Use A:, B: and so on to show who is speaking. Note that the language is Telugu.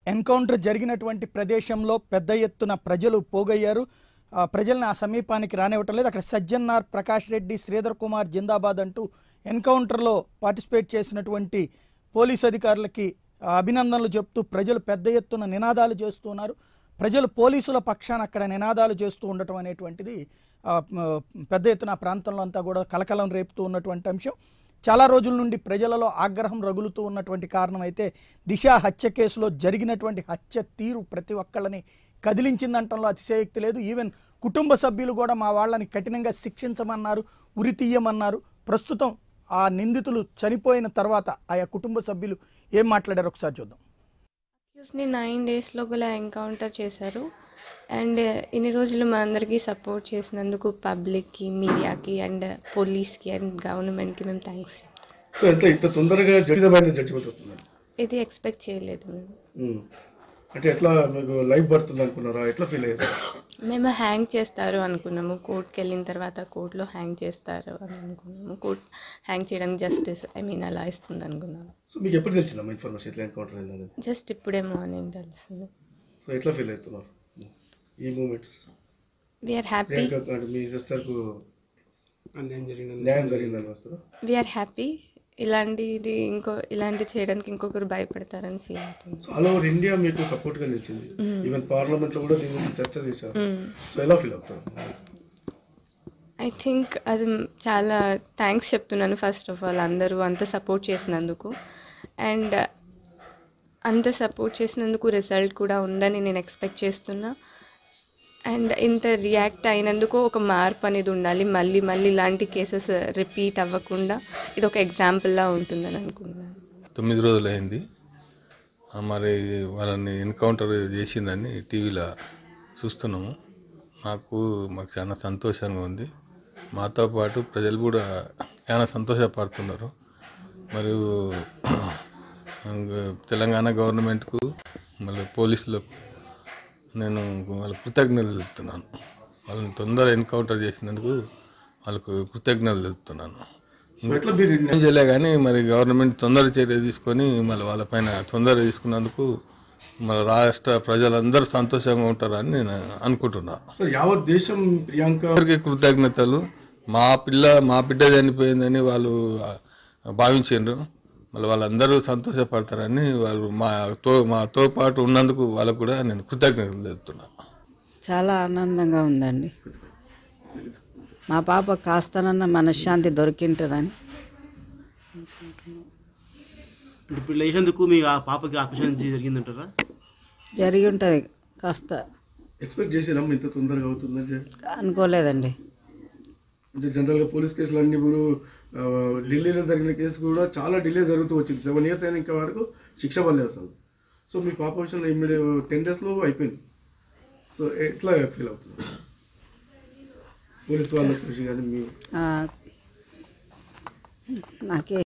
A: ఎన్కౌంటర్ జరిగినటువంటి ప్రదేశంలో పెద్ద ఎత్తున ప్రజలు పోగయ్యారు ఆ ప్రజల్ని ఆ సమీపానికి రానివ్వటం లేదు అక్కడ సజ్జన్నార్ ప్రకాష్ రెడ్డి శ్రీధర్ కుమార్ జిందాబాద్ అంటూ ఎన్కౌంటర్లో పార్టిసిపేట్ చేసినటువంటి పోలీస్ అధికారులకి ఆ, అభినందనలు చెప్తూ ప్రజలు పెద్ద ఎత్తున నినాదాలు చేస్తున్నారు ప్రజలు పోలీసుల పక్షాన అక్కడ నినాదాలు చేస్తూ ఉండటం అనేటువంటిది ఆ, మ- పెద్ద ఎత్తున ఆ ప్రాంతంలో అంతా కూడా కలకలం రేపుతూ ఉన్నటువంటి అంశం చాలా రోజుల నుండి ప్రజలలో ఆగ్రహం రగులుతూ ఉన్నటువంటి కారణం అయితే దిశ హత్య కేసులో జరిగినటువంటి హత్య తీరు ప్రతి ఒక్కళ్ళని కదిలించిందంటంలో అతిశయోక్తి లేదు ఈవెన్ కుటుంబ సభ్యులు కూడా మా వాళ్ళని కఠినంగా శిక్షించమన్నారు ఉరి తీయమన్నారు ప్రస్తుతం ఆ నిందితులు చనిపోయిన తర్వాత ఆయా కుటుంబ సభ్యులు ఏం మాట్లాడారు ఒకసారి చూద్దాం
B: అక్యూస్ని నైన్ డేస్ లోపల ఎన్కౌంటర్ చేశారు అండ్ ఇన్ని రోజులు మా అందరికీ సపోర్ట్ చేసినందుకు పబ్లిక్కి మీడియాకి అండ్ పోలీస్కి అండ్ గవర్నమెంట్కి మేము థ్యాంక్స్ చెప్తాం
C: సో ఎట్లా ఇంత తొందరగా జడ్జిమైన జడ్జిమెంట్ వస్తుంది
B: ఇది ఎక్స్పెక్ట్ చేయలేదు మేము
C: ఉమ్. అంటే ఎట్లా మీకు లైఫ్ పడుతుంది అనుకున్నారా ఎట్లా ఫీల్ అయ్యారు
B: మేము హ్యాంగ్ చేస్తారు అనుకున్నాము కోర్టుకి వెళ్ళిన తర్వాత కోర్టులో హ్యాంగ్ చేస్తారు అని అనుకున్నాము కోర్ట్ హ్యాంగ్ చేయడానికి జస్టిస్ ఐ మీన్ అలా ఇస్తుంది అనుకున్నాము
C: సో మీకు ఎప్పుడు తెలిసిందమ్మా ఇన్ఫర్మేషన్ ఎట్లా ఎన్కౌంటర్ అయింది అనేది
B: జస్ట్ ఇప్పుడే మార్నింగ్ తెలిసింది
C: సో ఎట్లా ఫీల్ అవుతున్నారు ఉమ్. ఈ మూమెంట్స్
B: వీఆర్ హ్యాపీ
C: ప్రియాంక అంటే మీ సిస్టర్కు న్యాయం జరిగిందని వస్తారా
B: వీఆర్ హ్యాపీ ఇలాంటిది ఇంకో ఇలాంటి చేయడానికి ఇంకొకరు భయపడతారని ఫీల్ అవుతుంది
C: సో ఆల్ ఓవర్ ఇండియా మీకు సపోర్ట్గా నిలిచింది ఈవెన్ పార్లమెంట్ లో కూడా దీని గురించి చర్చ చేశారు
B: Mm.
C: సో ఎలా ఫీల్ అవుతారు
B: ఐ థింక్ అది చాలా థ్యాంక్స్ చెప్తున్నాను ఫస్ట్ ఆఫ్ ఆల్ అందరూ అంత సపోర్ట్ చేసినందుకు అండ్ అంత సపోర్ట్ చేసినందుకు రిజల్ట్ కూడా ఉందని నేను ఎక్స్పెక్ట్ చేస్తున్నా అండ్ ఇంత రియాక్ట్ అయినందుకు ఒక మార్పు అనేది ఉండాలి మళ్ళీ మళ్ళీ ఇలాంటి కేసెస్ రిపీట్ అవ్వకుండా ఇది ఒక ఎగ్జాంపుల్లా ఉంటుందని అనుకుంటున్నాను
D: తొమ్మిది రోజులు అయింది ఆ, మరి వాళ్ళని ఎన్కౌంటర్ చేసిందని టీవీలో చూస్తున్నాము మాకు మాకు చాలా సంతోషంగా ఉంది మాతో పాటు ప్రజలు కూడా చాలా సంతోషపడుతున్నారు మరియు ఇంకా తెలంగాణ గవర్నమెంట్కు మళ్ళీ పోలీసులకు నేను వాళ్ళ కృతజ్ఞతలు తెలుపుతున్నాను వాళ్ళని తొందర ఎన్కౌంటర్ చేసినందుకు వాళ్ళకు కృతజ్ఞతలు తెలుపుతున్నాను
C: సో ఎట్లా మీరు
D: ఏం చేయలే కానీ మరి గవర్నమెంట్ తొందర చర్య తీసుకొని మళ్ళీ వాళ్ళపైన తొందర తీసుకున్నందుకు మన రాష్ట్ర ప్రజలందరూ సంతోషంగా ఉంటారని నేను అనుకుంటున్నా
C: సో యావత్ దేశం ప్రియాంక
D: అందరికీ కృతజ్ఞతలు మా పిల్ల మా బిడ్డ చనిపోయిందని వాళ్ళు ఆ, భావించారు మళ్ళీ వాళ్ళందరూ సంతోషపడతారని వాళ్ళు మాతో మాతో పాటు ఉన్నందుకు వాళ్ళకు కూడా నేను కృతజ్ఞతలు తెలుపుతున్నాను
E: చాలా ఆనందంగా ఉందండి మా పాప కాస్తనన్న మనశ్శాంతి దొరికింటుందని
F: అంటే ఇప్పుడు లేచేందుకు మీ ఆ పాపకి ఆపరేషన్ జరిగిందంటారా
E: జరిగి ఉంటుంది కాస్త
C: ఎక్స్పెక్ట్ చేసినాం ఇంత తొందరగా అవుతుందని చెప్పి.
E: అనుకోలేదండి
C: అంటే జనరల్గా పోలీస్ కేసులు అన్ని ఇప్పుడు ఆ, ఢిల్లీలో జరిగిన కేసు కూడా చాలా డిలే జరుగుతూ వచ్చింది సెవెన్ ఇయర్స్ అయిన ఇంకా వరకు శిక్ష పడలేదు అసలు సో మీ పాప విషయంలో ఇమ్మీడియట్ టెన్ డేస్లో అయిపోయింది సో ఎట్లా ఫీల్ అవుతుంది పోలీస్ వాళ్ళ కృషి కానీ మీ
E: ఆ, నాకే